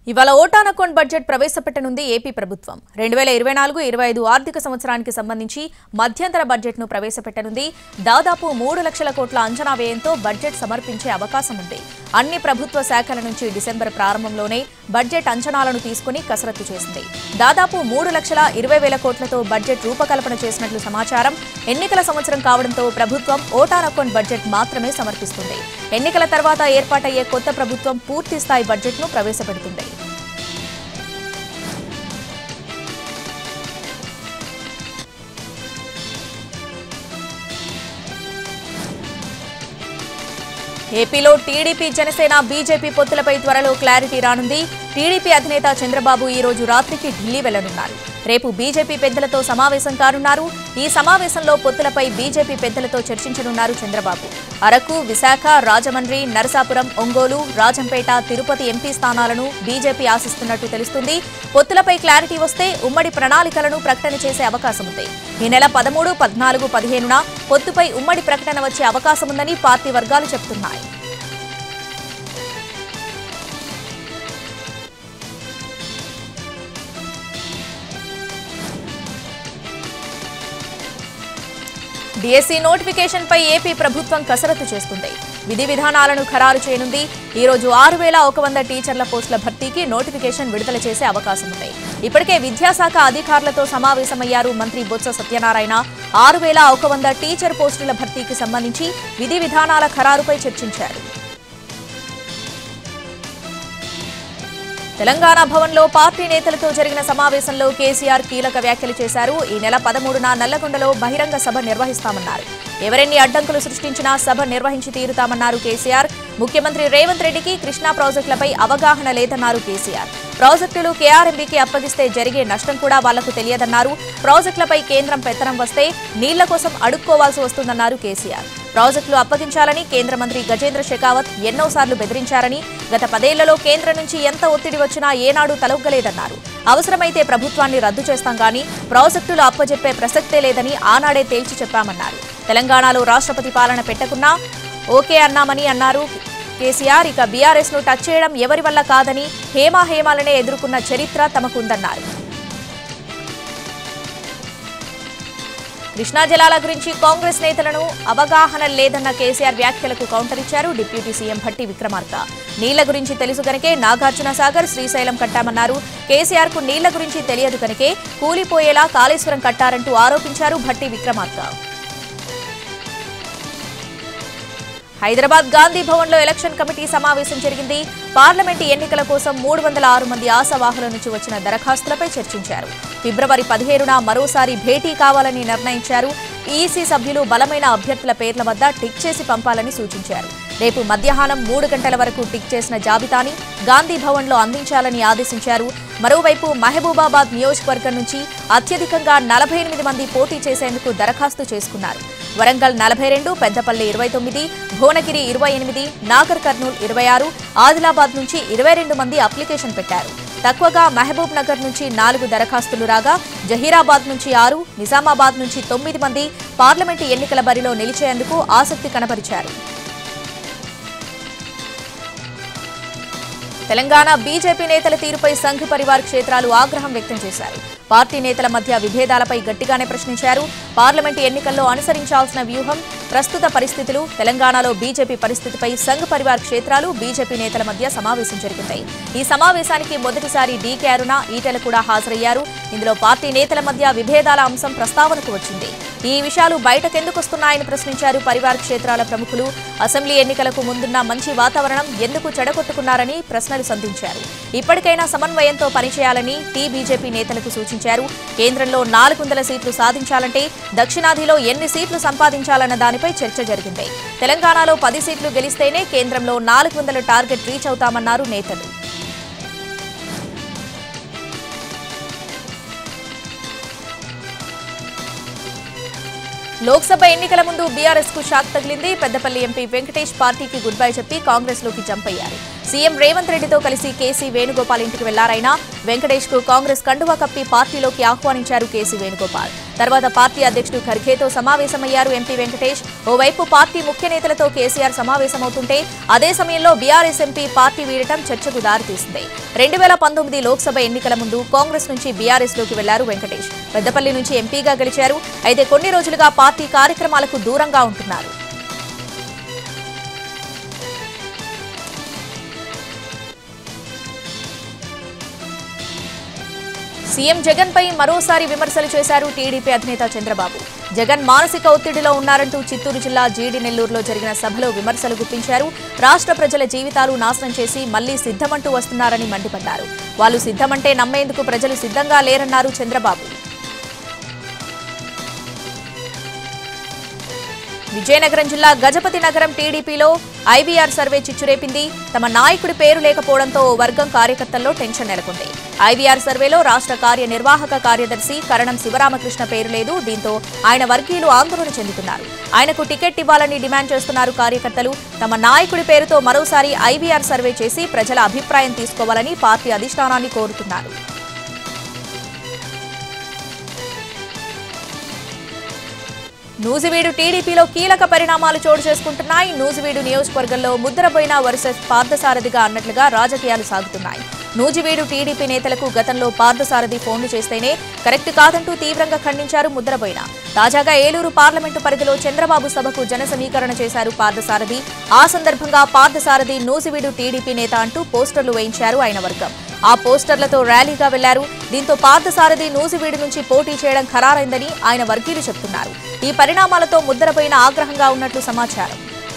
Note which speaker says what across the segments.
Speaker 1: ఇవాళ vote on account budget ప్రవేశపెట్టనుంది AP ప్రభుత్వం రెండు వేల ఇరవై నాలుగు ఇరవై ఐదు ఆర్థిక సంవత్సరానికి సంబంధించి మధ్యంతర బడ్జెట్ను ప్రవేశపెట్టనుంది దాదాపు మూడు లక్షల కోట్ల అంచనా వ్యయంతో బడ్జెట్ సమర్పించే అవకాశం ఉంది అన్ని ప్రభుత్వ శాఖల నుంచి డిసెంబర్ ప్రారంభంలోనే బడ్జెట్ అంచనాలను తీసుకుని కసరత్తు చేసింది దాదాపు మూడు లక్షల ఇరవై వేల కోట్లతో బడ్జెట్ రూపకల్పన చేసినట్లు సమాచారం ఎన్నికల సంవత్సరం కావడంతో ప్రభుత్వం ఓటాన్ అకౌంట్ బడ్జెట్ మాత్రమే సమర్పిస్తుంది ఎన్నికల తర్వాత ఏర్పాటయ్యే కొత్త ప్రభుత్వం పూర్తి స్థాయి బడ్జెట్ను ప్రవేశపెడుతుంది ఏపీలో టీడీపీ జనసేన బీజేపీ పొత్తులపై త్వరలో క్లారిటీ రానుంది టీడీపీ అధినేత చంద్రబాబు ఈ రోజు రాత్రికి ఢిల్లీ వెళ్లనున్నారు రేపు బీజేపీ పెద్దలతో సమావేశం కానున్నారు ఈ సమావేశంలో పొత్తులపై బీజేపీ పెద్దలతో చర్చించనున్నారు చంద్రబాబు అరకు విశాఖ రాజమండ్రి నరసాపురం ఒంగోలు రాజంపేట తిరుపతి ఎంపీ స్థానాలను బీజేపీ ఆశిస్తున్నట్టు తెలుస్తుంది పొత్తులపై క్లారిటీ వస్తే ఉమ్మడి ప్రణాళికలను ప్రకటన చేసే అవకాశం ఉంది ఈ నెల పదమూడు పద్నాలుగు పదిహేనున పొత్తుపై ఉమ్మడి ప్రకటన వచ్చే అవకాశం ఉందని పార్టీ వర్గాలు చెబుతున్నాయి డిఎస్సి నోటిఫికేషన్ పై ఏపీ ప్రభుత్వం కసరత్తు చేస్తుంది విధి విధానాలను ఖరారు చేయనుంది ఈ రోజు ఆరు వేల ఒక వంద టీచర్ల పోస్టుల భర్తీకి నోటిఫికేషన్ విడుదల చేసే అవకాశం ఉంది ఇప్పటికే విద్యాశాఖ అధికారులతో సమావేశమయ్యారు మంత్రి బొత్స సత్యనారాయణ ఆరు వేల ఒక వంద టీచర్ పోస్టుల భర్తీకి సంబంధించి విధి విధానాల ఖరారుపై చర్చించారు తెలంగాణ భవన్లో పార్టీ నేతలతో జరిగిన సమావేశంలో కేసీఆర్ కీలక వ్యాఖ్యలు చేశారు ఈ నెల పదమూడున నల్లగొండలో బహిరంగ సభ నిర్వహిస్తామన్నారు ఎవరెన్ని అడ్డంకులు సృష్టించినా సభ నిర్వహించి తీరుతామన్నారు కేసీఆర్ ముఖ్యమంత్రి రేవంత్ రెడ్డికి కృష్ణా ప్రాజెక్టులపై అవగాహన లేదన్నారు కేసీఆర్ ప్రాజెక్టులు కేఆర్ఎంబీకి అప్పగిస్తే జరిగే నష్టం కూడా వాళ్లకు తెలియదన్నారు ప్రాజెక్టులపై కేంద్రం పెత్తనం వస్తే నీళ్ల కోసం అడుక్కోవాల్సి వస్తుందన్నారు కేసీఆర్ ప్రాజెక్టులు అప్పగించాలని కేంద్ర మంత్రి గజేంద్ర షెకావత్ ఎన్నోసార్లు బెదిరించారని గత పదేళ్లలో కేంద్రం నుంచి ఎంత ఒత్తిడి వచ్చినా ఏనాడు తలొగ్గలేదన్నారు అవసరమైతే ప్రభుత్వాన్ని రద్దు చేస్తాం గానీ ప్రాజెక్టులు అప్పజెప్పే ప్రసక్తే లేదని ఆనాడే తేల్చి చెప్పామన్నారు తెలంగాణలో రాష్ట్రపతి పాలన పెట్టకున్నా ఓకే అన్నామని అన్నారు కేసీఆర్ ఇక బీఆర్ఎస్ ను టచ్ చేయడం ఎవరి వల్ల కాదని హేమా హేమాలనే ఎదుర్కొన్న చరిత్ర తమకుందన్నారు కృష్ణా జలాల గురించి కాంగ్రెస్ నేతలను అవగాహన లేదన్న కేసీఆర్ వ్యాఖ్యలకు కౌంటర్ ఇచ్చారు డిప్యూటీ సీఎం భట్టి విక్రమార్క నీళ్ల గురించి తెలుసు కనుకే నాగార్జున సాగర్ శ్రీశైలం కట్టామన్నారు కేసీఆర్ కు నీళ్ల గురించి తెలియదు కనుకే కూలిపోయేలా కాళేశ్వరం కట్టారంటూ ఆరోపించారు భట్టి విక్రమార్క హైదరాబాద్ గాంధీ భవన్లో ఎలక్షన్ కమిటీ సమావేశం జరిగింది పార్లమెంటు ఎన్నికల కోసం మూడు వందల ఆరు మంది ఆశావాహుల నుంచి వచ్చిన దరఖాస్తులపై చర్చించారు ఫిబ్రవరి పదిహేడున మరోసారి భేటీ కావాలని నిర్ణయించారు ఈసీ సభ్యులు బలమైన అభ్యర్థుల పేర్ల వద్ద టిక్ చేసి పంపాలని సూచించారు రేపు మధ్యాహ్నం మూడు గంటల వరకు టిక్ చేసిన జాబితాని గాంధీ భవన్లో అందించాలని ఆదేశించారు మరోవైపు మహబూబాబాద్ నియోజకవర్గం నుంచి అత్యధికంగా నలభై ఎనిమిది మంది పోటీ చేసేందుకు దరఖాస్తు చేసుకున్నారు వరంగల్ నలభై రెండు పెద్దపల్లి ఇరవై తొమ్మిది భువనగిరి ఇరవై ఎనిమిది నాగర్ కర్నూల్ ఇరవై ఆరు ఆదిలాబాద్ నుంచి ఇరవై రెండు మంది అప్లికేషన్ పెట్టారు తక్కువగా మహబూబ్ నగర్ నుంచి నాలుగు దరఖాస్తులు రాగా జహీరాబాద్ నుంచి ఆరు నిజామాబాద్ నుంచి తొమ్మిది మంది పార్లమెంటు ఎన్నికల బరిలో నిలిచేందుకు ఆసక్తి కనబరిచారు తెలంగాణ బీజేపీ నేతల తీరుపై సంఘ్ పరివార్ క్షేత్రాలు ఆగ్రహం వ్యక్తం చేశారు పార్టీ నేతల మధ్య విభేదాలపై గట్టిగానే ప్రశ్నించారు పార్లమెంటు ఎన్నికల్లో అనుసరించాల్సిన వ్యూహం ప్రస్తుత పరిస్థితులు తెలంగాణలో బీజేపీ పరిస్థితిపై సంఘ్ పరివార్ క్షేత్రాలు బీజేపీ నేతల మధ్య సమావేశం జరుగుతాయి ఈ సమావేశానికి మొదటిసారి డీకే అరుణ ఈటెల కూడా హాజరయ్యారు ఇందులో పార్టీ నేతల మధ్య విభేదాల అంశం ప్రస్తావనకు వచ్చింది ఈ విషయాలు బయటకెందుకు వస్తున్నాయని ప్రశ్నించారు పరివార్ క్షేత్రాల ప్రముఖులు అసెంబ్లీ ఎన్నికలకు ముందున్న మంచి వాతావరణం ఎందుకు చెడగొట్టుకున్నారని ప్రశ్నలు సంధించారు ఇప్పటికైనా సమన్వయంతో పనిచేయాలని టీ బీజేపీ నేతలకు సూచించారు కేంద్రంలో నాలుగు వందల సీట్లు సాధించాలంటే దక్షిణాదిలో ఎన్ని సీట్లు సంపాదించాలన్న దానిపై చర్చ జరిగింది తెలంగాణలో పది సీట్లు గెలిస్తేనే కేంద్రంలో నాలుగు వందల టార్గెట్ రీచ్ అవుతామన్నారు నేతలు లోక్సభ ఎన్నికల ముందు బీఆర్ఎస్ కు షాక్ తగిలింది పెద్దపల్లి ఎంపీ వెంకటేష్ పార్టీకి గుడ్ బై చెప్పి కాంగ్రెస్ లోకి జంప్ అయ్యారు సీఎం రేవంత్ రెడ్డితో కలిసి కేసీ వేణుగోపాల్ ఇంటికి వెళ్లారైనా వెంకటేష్ కు కాంగ్రెస్ కండువా కప్పి పార్టీలోకి ఆహ్వానించారు కేసీ వేణుగోపాల్ తర్వాత పార్టీ అధ్యక్షుడు ఖర్గేతో సమావేశమయ్యారు ఎంపీ వెంకటేష్ ఓవైపు పార్టీ ముఖ్య నేతలతో కేసీఆర్ సమావేశమవుతుంటే అదే సమయంలో బీఆర్ఎస్ ఎంపీ పార్టీ వీడటం చర్చకు దారితీసింది రెండు వేల పంతొమ్మిది లోక్సభ ఎన్నికల ముందు కాంగ్రెస్ నుంచి బీఆర్ఎస్ లోకి వెళ్లారు వెంకటేష్ పెద్దపల్లి నుంచి ఎంపీగా గెలిచారు అయితే కొన్ని రోజులుగా పార్టీ కార్యక్రమాలకు దూరంగా ఉంటున్నారు సీఎం జగన్ పై మరోసారి విమర్శలు చేశారు టీడీపీ అధినేత చంద్రబాబు జగన్ మానసిక ఒత్తిడిలో ఉన్నారంటూ చిత్తూరు జిల్లా జీడి నెల్లూరులో జరిగిన సభలో విమర్శలు గుప్పించారు రాష్ట్ర ప్రజల జీవితాలు నాశనం చేసి మళ్లీ సిద్ధమంటూ వస్తున్నారని మండిపడ్డారు వాళ్ళు సిద్ధమంటే నమ్మేందుకు ప్రజలు సిద్ధంగా లేరన్నారు చంద్రబాబు విజయనగరం జిల్లా గజపతి నగరం టీడీపీలో ఐవీఆర్ సర్వే చిచ్చురేపింది తమ నాయకుడి పేరు లేకపోవడంతో ఓ వర్గం కార్యకర్తల్లో టెన్షన్ నెలకొంది ఐవీఆర్ సర్వేలో రాష్ట్ర కార్యనిర్వాహక కార్యదర్శి కరణం శివరామకృష్ణ పేరు లేదు దీంతో ఆయన వర్గీయులు ఆందోళన చెందుతున్నారు ఆయనకు టికెట్ ఇవ్వాలని డిమాండ్ చేస్తున్నారు కార్యకర్తలు తమ నాయకుడి పేరుతో మరోసారి ఐవీఆర్ సర్వే చేసి ప్రజల అభిప్రాయం తీసుకోవాలని పార్టీ అధిష్టానాన్ని కోరుతున్నారు నూజివీడు టీడీపీలో కీలక పరిణామాలు చోటు చేసుకుంటున్నాయి నూజివీడు నియోజకవర్గంలో ముద్రపోయిన వర్సెస్ పార్థసారథిగా అన్నట్లుగా రాజకీయాలు సాగుతున్నాయి నూజివీడు టీడీపీ నేతలకు గతంలో పార్థసారథి ఫోన్లు చేస్తేనే కరెక్ట్ కాదంటూ తీవ్రంగా ఖండించారు ముద్రపోయిన తాజాగా ఏలూరు పార్లమెంటు పరిధిలో చంద్రబాబు సభకు జన సమీకరణ చేశారు పార్థసారథి ఆ సందర్భంగా పార్థసారథి నూజివీడు టీడీపీ నేత అంటూ పోస్టర్లు వేయించారు ఆయన వర్గం ఆ పోస్టర్లతో ర్యాలీగా వెళ్లారు దీంతో పార్థసారథి నూజివీడు నుంచి పోటీ చేయడం ఖరారైందని ఆయన వర్గీయులు చెబుతున్నారు ఈ పరిణామాలతో ముద్రపోయిన ఆగ్రహంగా ఉన్నట్లు సమాచారం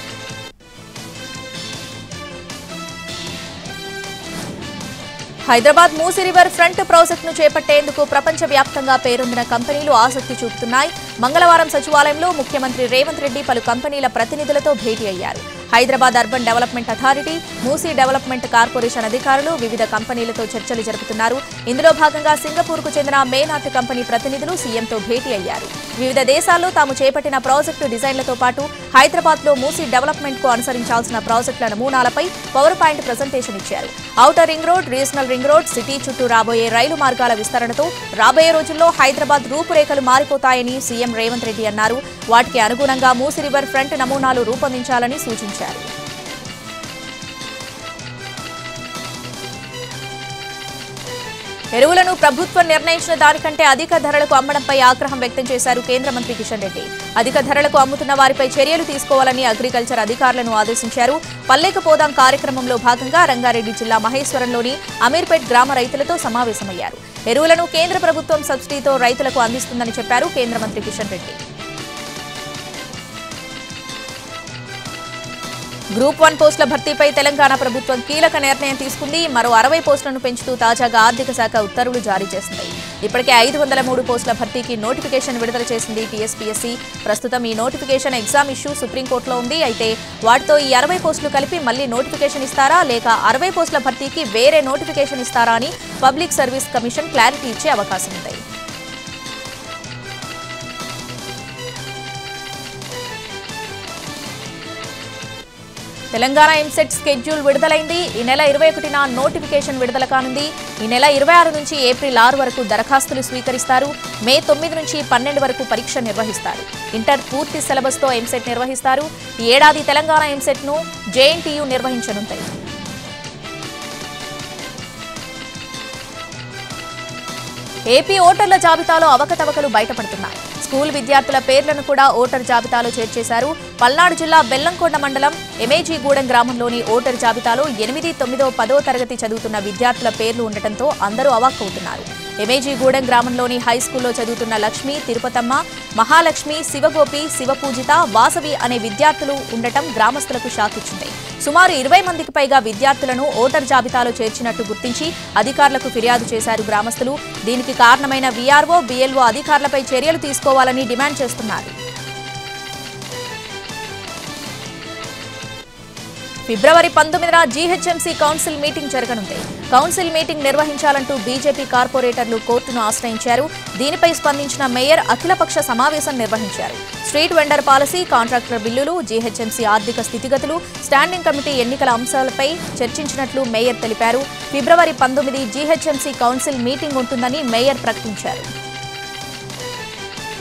Speaker 1: హైదరాబాద్ మూసి రివర్ ఫ్రంట్ ప్రాజెక్టును చేపట్టేందుకు ప్రపంచవ్యాప్తంగా పేరొందిన కంపెనీలు ఆసక్తి చూపుతున్నాయి మంగళవారం సచివాలయంలో ముఖ్యమంత్రి రేవంత్ రెడ్డి పలు కంపెనీల ప్రతినిధులతో భేటీ అయ్యారు Hyderabad urban development authority Musi development corporation అధికారులు వివిధ కంపెనీలతో చర్చలు జరుపుతున్నారు ఇందులో భాగంగా సింగపూర్కు చెందిన మేనాట్ కంపెనీ ప్రతినిధులు సీఎంతో భేటీ అయ్యారు వివిధ దేశాల్లో తాము చేపట్టిన ప్రాజెక్టు డిజైన్లతో పాటు హైదరాబాద్లో మూసీ డెవలప్మెంట్ కు అనుసరించాల్సిన ప్రాజెక్టుల నమూనాలపై పవర్ పాయింట్ ప్రజెంటేషన్ ఇచ్చారు outer ring road regional ring road city చుట్టూ రాబోయే రైలు మార్గాల విస్తరణతో రాబోయే రోజుల్లో హైదరాబాద్ రూపురేఖలు మారిపోతాయని సీఎం రేవంత్ రెడ్డి అన్నారు వాటికి అనుగుణంగా మూసి రివర్ ఫ్రంట్ నమూనాలు రూపొందించాలని సూచించారు ఎరువులను ప్రభుత్వం నిర్ణయించిన దానికంటే అధిక ధరలకు అమ్మడంపై ఆగ్రహం వ్యక్తం చేశారు కేంద్ర మంత్రి కిషన్ రెడ్డి అధిక ధరలకు అమ్ముతున్న వారిపై చర్యలు తీసుకోవాలని అగ్రికల్చర్ అధికారులను ఆదేశించారు పల్లెకు పోదాం కార్యక్రమంలో భాగంగా రంగారెడ్డి జిల్లా మహేశ్వరంలోని అమీర్పేట్ గ్రామ రైతులతో సమావేశమయ్యారు ఎరువులను కేంద్ర ప్రభుత్వం సబ్సిడీతో రైతులకు అందిస్తుందని చెప్పారు కేంద్ర మంత్రి కిషన్ రెడ్డి గ్రూప్ వన్ పోస్టుల భర్తీపై తెలంగాణ ప్రభుత్వం కీలక నిర్ణయం తీసుకుంది మరో అరవై పోస్టులను పెంచుతూ తాజాగా ఆర్థిక శాఖ ఉత్తర్వులు జారీ చేసింది ఇప్పటికే ఐదు వందల మూడు పోస్టుల భర్తీకి నోటిఫికేషన్ విడుదల చేసింది టీఎస్పీఎస్సీ ప్రస్తుతం ఈ నోటిఫికేషన్ ఎగ్జామ్ ఇష్యూ సుప్రీంకోర్టులో ఉంది అయితే వాటితో ఈ అరవై పోస్టులు కలిపి మళ్లీ నోటిఫికేషన్ ఇస్తారా లేక అరవై పోస్టుల భర్తీకి వేరే నోటిఫికేషన్ ఇస్తారా అని పబ్లిక్ సర్వీస్ కమిషన్ క్లారిటీ ఇచ్చే అవకాశం ఉంది తెలంగాణ ఎంసెట్ స్కెడ్యూల్ విడుదలైంది ఈ నెల ఇరవై ఒకటిన నోటిఫికేషన్ విడుదల కానుంది ఈ నెల ఇరవై ఆరు నుంచి ఏప్రిల్ ఆరు వరకు దరఖాస్తులు స్వీకరిస్తారు మే తొమ్మిది నుంచి పన్నెండు వరకు పరీక్ష నిర్వహిస్తారు ఇంటర్ పూర్తి సిలబస్తో ఎంసెట్ నిర్వహిస్తారు ఈ ఏడాది తెలంగాణ ఎంసెట్ను జేఎన్టీయూ నిర్వహించనుంటాయి ఏపీ ఓటర్ల జాబితాలో అవకతవకలు బయటపడుతున్నాయి స్కూల్ విద్యార్థుల పేర్లను కూడా ఓటర్ జాబితాలో చేర్చేశారు పల్నాడు జిల్లా బెల్లంకొండ మండలం ఎమేజీగూడెం గ్రామంలోని ఓటర్ జాబితాలో ఎనిమిది తొమ్మిదో పదో తరగతి చదువుతున్న విద్యార్థుల పేర్లు ఉండటంతో అందరూ అవాక్కవుతున్నారు ఎమేజీగూడెం గ్రామంలోని హై స్కూల్లో చదువుతున్న లక్ష్మి తిరుపతమ్మ మహాలక్ష్మి శివగోపి శివపూజిత వాసవి అనే విద్యార్థులు ఉండటం గ్రామస్తులకు షాక్ ఇచ్చింది సుమారు ఇరవై మందికి పైగా విద్యార్థులను ఓటర్ జాబితాలో చేర్చినట్టు గుర్తించి అధికారులకు ఫిర్యాదు చేశారు గ్రామస్తులు దీనికి కారణమైన వీఆర్ఓ బీఎల్ఓ అధికారులపై చర్యలు తీసుకోవాలని డిమాండ్ చేస్తున్నారు ఫిబ్రవరి పంతొమ్మిదిన జీహెచ్ఎంసీ కౌన్సిల్ మీటింగ్ జరగనుంది కౌన్సిల్ మీటింగ్ నిర్వహించాలంటూ బీజేపీ కార్పొరేటర్లు కోర్టును ఆశ్రయించారు దీనిపై స్పందించిన మేయర్ అఖిలపక్ష సమావేశం నిర్వహించారు స్ట్రీట్ వెండర్ పాలసీ కాంట్రాక్టర్ బిల్లులు జీహెచ్ఎంసీ ఆర్థిక స్థితిగతులు స్టాండింగ్ కమిటీ ఎన్నికల అంశాలపై చర్చించినట్లు మేయర్ తెలిపారు ఫిబ్రవరి పంతొమ్మిది జీహెచ్ఎంసీ కౌన్సిల్ మీటింగ్ ఉంటుందని మేయర్ ప్రకటించారు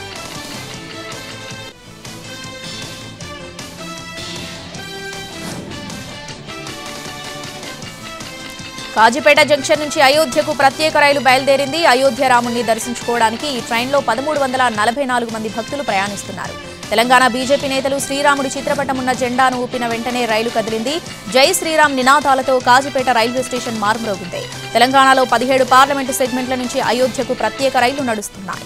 Speaker 1: కాజీపేట జంక్షన్ నుంచి అయోధ్యకు ప్రత్యేక రైలు బయలుదేరింది అయోధ్య రాముణ్ణి దర్శించుకోవడానికి ఈ ట్రైన్లో పదమూడు వందల నలభై నాలుగు మంది భక్తులు ప్రయాణిస్తున్నారు తెలంగాణ బీజేపీ నేతలు శ్రీరాముడి చిత్రపటం ఉన్న జెండాను ఊపిన వెంటనే రైలు కదిలింది జై శ్రీరామ్ నినాదాలతో కాజీపేట రైల్వే స్టేషన్ మార్మరోగింది తెలంగాణలో పదిహేడు పార్లమెంటు సెగ్మెంట్ల నుంచి అయోధ్యకు ప్రత్యేక రైళ్లు నడుస్తున్నాయి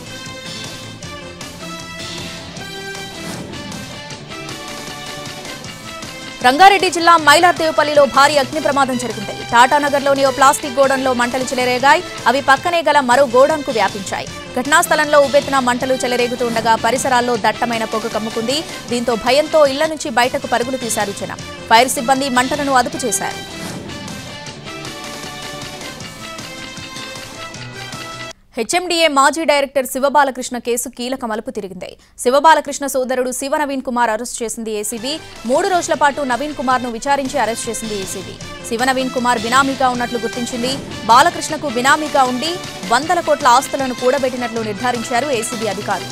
Speaker 1: రంగారెడ్డి జిల్లా మైలార్దేవపల్లిలో భారీ అగ్ని ప్రమాదం జరిగింది టాటానగర్లోని ఓ ప్లాస్టిక్ గోడౌన్లో మంటలు చెలరేగాయి అవి పక్కనే గల మరో గోడౌన్కు వ్యాపించాయి ఘటనా స్థలంలో ఉవ్వెత్తున మంటలు చెలరేగుతూ ఉండగా పరిసరాల్లో దట్టమైన పొగ కమ్ముకుంది దీంతో భయంతో ఇళ్ల నుంచి బయటకు పరుగులు తీశారు జనం ఫైర్ సిబ్బంది మంటలను అదుపు చేశారు హెచ్ఎండిఏ మాజీ డైరెక్టర్ శివబాలకృష్ణ కేసు కీలక మలుపు తిరిగింది శివబాలకృష్ణ సోదరుడు శివ నవీన్ కుమార్ అరెస్ట్ చేసింది ఏసీబీ మూడు రోజుల పాటు నవీన్ కుమార్ ను విచారించి అరెస్ట్ చేసింది ఏసీబీ శివ నవీన్ కుమార్ బినామీగా ఉన్నట్లు గుర్తించింది బాలకృష్ణకు బినామీగా ఉండి వందల కోట్ల ఆస్తులను కూడబెట్టినట్లు నిర్ధారించారు ఏసీబీ అధికారులు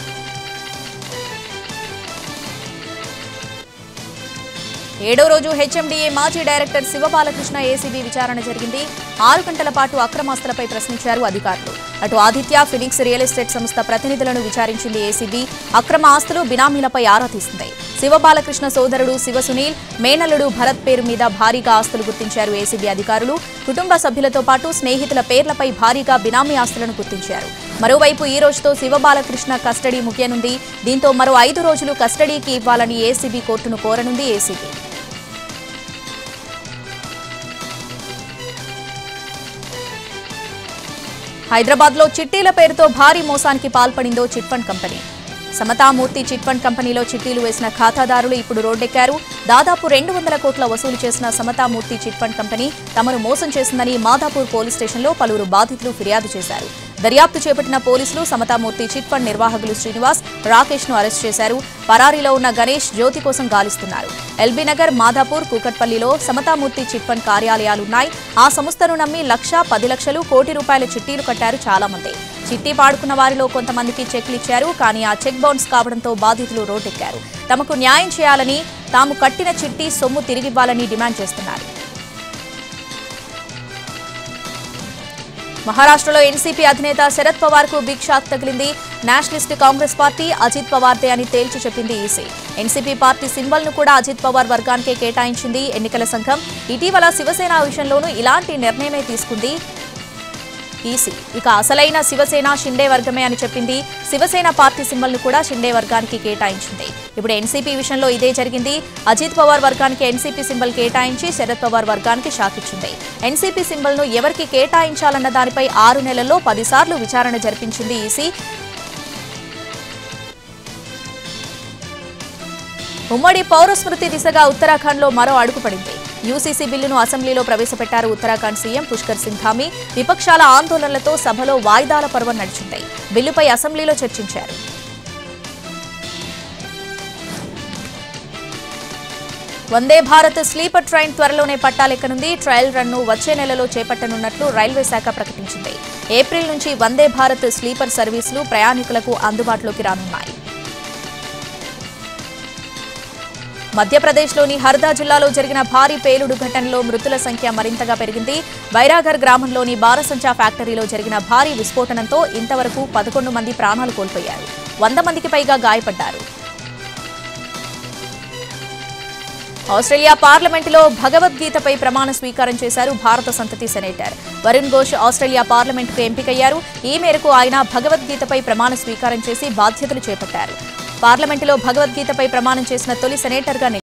Speaker 1: ఏడో రోజు హెచ్ఎండిఏ మాజీ డైరెక్టర్ శివబాలకృష్ణ ఏసీబీ విచారణ జరిగింది ఆరు గంటల పాటు అక్రమాస్తులపై ప్రశ్నించారు అధికారులు అటు ఆదిత్య ఫినిక్స్ రియల్ ఎస్టేట్ సంస్థ ప్రతినిధులను విచారించింది ఏసీబీ అక్రమ ఆస్తులు బినామీలపై ఆరా తీసింది శివబాలకృష్ణ సోదరుడు శివ సునీల్ మేనల్లుడు భరత్ పేరు మీద భారీగా ఆస్తులు గుర్తించారు ఏసీబీ అధికారులు కుటుంబ సభ్యులతో పాటు స్నేహితుల పేర్లపై భారీగా బినామీ ఆస్తులను గుర్తించారు మరోవైపు ఈ రోజుతో శివబాలకృష్ణ కస్టడీ ముగియనుంది దీంతో మరో ఐదు రోజులు కస్టడీకి ఇవ్వాలని ఏసీబీ కోర్టును కోరనుంది ఏసీబీ హైదరాబాద్ లో చిట్టీల పేరుతో భారీ మోసానికి పాల్పడిందో chit fund company Samathamurthy chit fund కంపెనీలో చిట్టీలు వేసిన ఖాతాదారులు ఇప్పుడు రోడ్డెక్కారు దాదాపు రెండు వందల కోట్ల వసూలు చేసిన సమతామూర్తి చిట్ ఫండ్ కంపెనీ తమను మోసం చేసిందని మాదాపూర్ పోలీస్ స్టేషన్లో పలువురు బాధితులు ఫిర్యాదు చేశారు దర్యాప్తు చేపట్టిన పోలీసులు సమతామూర్తి చిట్ ఫండ్ నిర్వాహకులు శ్రీనివాస్ రాకేష్ ను అరెస్ట్ చేశారు పరారీలో ఉన్న గణేష్ జ్యోతి కోసం గాలిస్తున్నారు ఎల్బీ నగర్ మాధాపూర్ కూకట్పల్లిలో సమతామూర్తి చిట్ ఫండ్ కార్యాలయాలున్నాయి ఆ సంస్థను నమ్మి లక్ష పది లక్షలు కోటి రూపాయల చిట్టీలు కట్టారు చాలా మంది చిట్టి పాడుకున్న వారిలో కొంతమందికి చెక్లు ఇచ్చారు కానీ ఆ చెక్ బౌన్స్ కావడంతో బాధితులు రోడ్డెక్కారు తమకు న్యాయం చేయాలని తాము కట్టిన చిట్టి సొమ్ము తిరిగివ్వాలని డిమాండ్ చేస్తున్నారు మహారాష్ట్రలో ఎన్సీపీ అధినేత శరద్ పవార్ కు బిగ్ షాక్ తగిలింది నేషనలిస్ట్ కాంగ్రెస్ పార్టీ అజిత్ పవార్దే అని తేల్చి చెప్పింది ఈసీ ఎన్సీపీ పార్టీ సింబల్ ను కూడా అజిత్ పవార్ వర్గానికే కేటాయించింది ఎన్నికల సంఘం ఇటీవల శివసేన విషయంలోనూ ఇలాంటి నిర్ణయమే తీసుకుంది ఈసీ ఇక అసలైన శివసేన షిండే వర్గమే అని చెప్పింది శివసేన పార్టీ సింబల్ ను కూడా షిండే వర్గానికి కేటాయించింది ఇప్పుడు ఎన్సీపీ విషయంలో ఇదే జరిగింది అజిత్ పవార్ వర్గానికి ఎన్సీపీ సింబల్ కేటాయించి శరద్ పవార్ వర్గానికి షాక్ ఇచ్చింది ఎన్సీపీ సింబల్ ను ఎవరికి కేటాయించాలన్న దానిపై ఆరు నెలల్లో పదిసార్లు విచారణ జరిపించింది ఈసీ ఉమ్మడి పౌర స్మృతి దిశగా ఉత్తరాఖండ్లో మరో అడుగు పడింది యూసీసీ బిల్లును అసెంబ్లీలో ప్రవేశపెట్టారు ఉత్తరాఖండ్ సీఎం పుష్కర్ సింగ్ ధామి విపక్షాల ఆందోళనలతో సభలో వాయిదాల పర్వం నడిచింది బిల్లుపై అసెంబ్లీలో చర్చించారు వందే భారత్ స్లీపర్ ట్రైన్ త్వరలోనే పట్టాలెక్కనుంది ట్రయల్ రన్ను వచ్చే నెలలో చేపట్టనున్నట్లు రైల్వే శాఖ ప్రకటించింది ఏప్రిల్ నుంచి వందే భారత్ స్లీపర్ సర్వీసులు ప్రయాణికులకు అందుబాటులోకి రానున్నాయి మధ్యప్రదేశ్లోని హర్దా జిల్లాలో జరిగిన భారీ పేలుడు ఘటనలో మృతుల సంఖ్య మరింతగా పెరిగింది బైరాఘర్ గ్రామంలోని బారసంచా ఫ్యాక్టరీలో జరిగిన భారీ విస్ఫోటనంతో ఇంతవరకు పదకొండు మంది ప్రాణాలు కోల్పోయారు వంద మందికి పైగా గాయపడ్డారు ఆస్ట్రేలియా పార్లమెంటులో భగవద్గీతపై ప్రమాణ స్వీకారం చేశారు భారత సంతతి సెనేటర్ వరుణ్ ఘోష్ ఆస్ట్రేలియా పార్లమెంటుకు ఎంపికయ్యారు ఈ మేరకు ఆయన భగవద్గీతపై ప్రమాణ స్వీకారం చేసి బాధ్యతలు చేపట్టారు పార్లమెంటులో భగవద్గీతపై ప్రమాణం చేసిన తొలి సెనేటర్గా